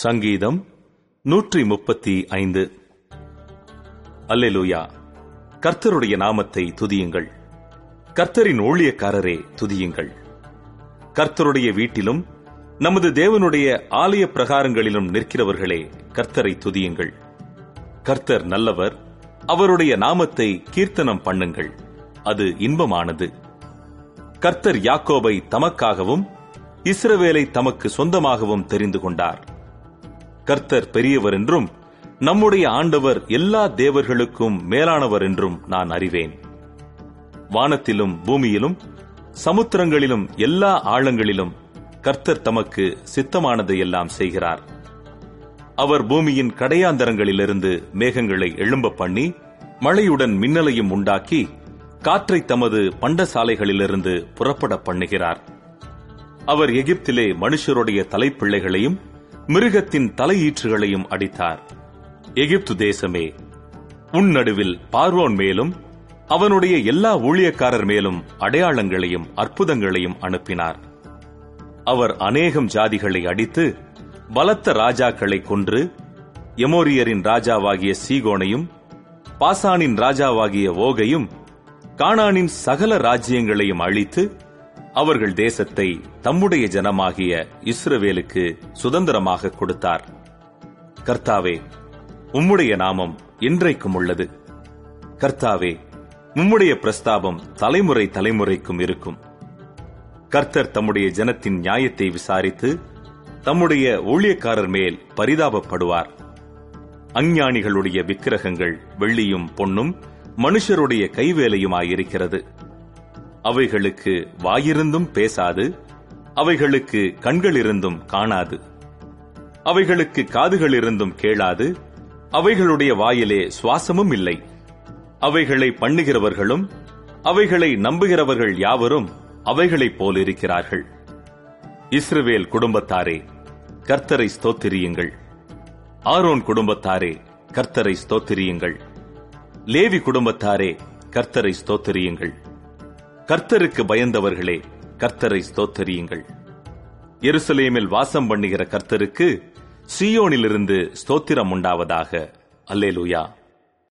சங்கீதம் நூற்றி முப்பத்தி ஐந்து அல்லேலூயா கர்த்தருடைய நாமத்தை துதியுங்கள் கர்த்தரின் ஊழியக்காரரே துதியுங்கள் கர்த்தருடைய வீட்டிலும் நமது தேவனுடைய ஆலய பிரகாரங்களிலும் நிற்கிறவர்களே கர்த்தரை துதியுங்கள் கர்த்தர் நல்லவர் அவருடைய நாமத்தை கீர்த்தனம் பண்ணுங்கள் அது இன்பமானது கர்த்தர் யாக்கோபை தமக்காகவும் இஸ்ரவேலை தமக்கு சொந்தமாகவும் தெரிந்து கொண்டார் கர்த்தர் பெரியவர் என்றும் நம்முடைய ஆண்டவர் எல்லா தேவர்களுக்கும் மேலானவர் என்றும் நான் அறிவேன் வானத்திலும் பூமியிலும் சமுத்திரங்களிலும் எல்லா ஆழங்களிலும் கர்த்தர் தமக்கு சித்தமானதை எல்லாம் செய்கிறார் அவர் பூமியின் கடையாந்தரங்களிலிருந்து மேகங்களை எழும்ப பண்ணி மழையுடன் மின்னலையும் உண்டாக்கி காற்றை தமது பண்டசாலைகளிலிருந்து புறப்பட பண்ணுகிறார் அவர் எகிப்திலே மனுஷருடைய தலைப்பிள்ளைகளையும் மிருகத்தின் தலையீற்றுகளையும் அடித்தார் எகிப்து தேசமே உன் நடுவில் பார்வோன் மேலும் அவனுடைய எல்லா ஊழியக்காரர் மேலும் அடையாளங்களையும் அற்புதங்களையும் அனுப்பினார் அவர் அநேகம் ஜாதிகளை அடித்து பலத்த ராஜாக்களை கொன்று எமோரியரின் ராஜாவாகிய சீகோனையும் பாசானின் ராஜாவாகிய ஓகையும் கானானின் சகல ராஜ்யங்களையும் அழித்து அவர்கள் தேசத்தை தம்முடைய ஜனமாகிய இஸ்ரவேலுக்கு சுதந்திரமாக கொடுத்தார் கர்த்தாவே உம்முடைய நாமம் இன்றைக்கும் உள்ளது கர்த்தாவே உம்முடைய பிரஸ்தாபம் தலைமுறை தலைமுறைக்கும் இருக்கும் கர்த்தர் தம்முடைய ஜனத்தின் நியாயத்தை விசாரித்து தம்முடைய ஊழியக்காரர் மேல் பரிதாபப்படுவார் அஞ்ஞானிகளுடைய விக்கிரகங்கள் வெள்ளியும் பொன்னும் மனுஷருடைய கைவேலையுமாயிருக்கிறது அவைகளுக்கு வாயிருந்தும் பேசாது அவைகளுக்கு கண்கள் இருந்தும் காணாது அவைகளுக்கு காதுகள் இருந்தும் கேளாது அவைகளுடைய வாயிலே சுவாசமும் இல்லை அவைகளை பண்ணுகிறவர்களும் அவைகளை நம்புகிறவர்கள் யாவரும் அவைகளைப் போலிருக்கிறார்கள் இஸ்ரவேல் குடும்பத்தாரே கர்த்தரை ஸ்தோத்திரியுங்கள் ஆரோன் குடும்பத்தாரே கர்த்தரை ஸ்தோத்திரியுங்கள் லேவி குடும்பத்தாரே கர்த்தரை ஸ்தோத்திரியுங்கள் கர்த்தருக்கு பயந்தவர்களே கர்த்தரை ஸ்தோத்தரியுங்கள் எருசலேமில் வாசம் பண்ணுகிற கர்த்தருக்கு சீயோனிலிருந்து ஸ்தோத்திரம் உண்டாவதாக அல்லேலூயா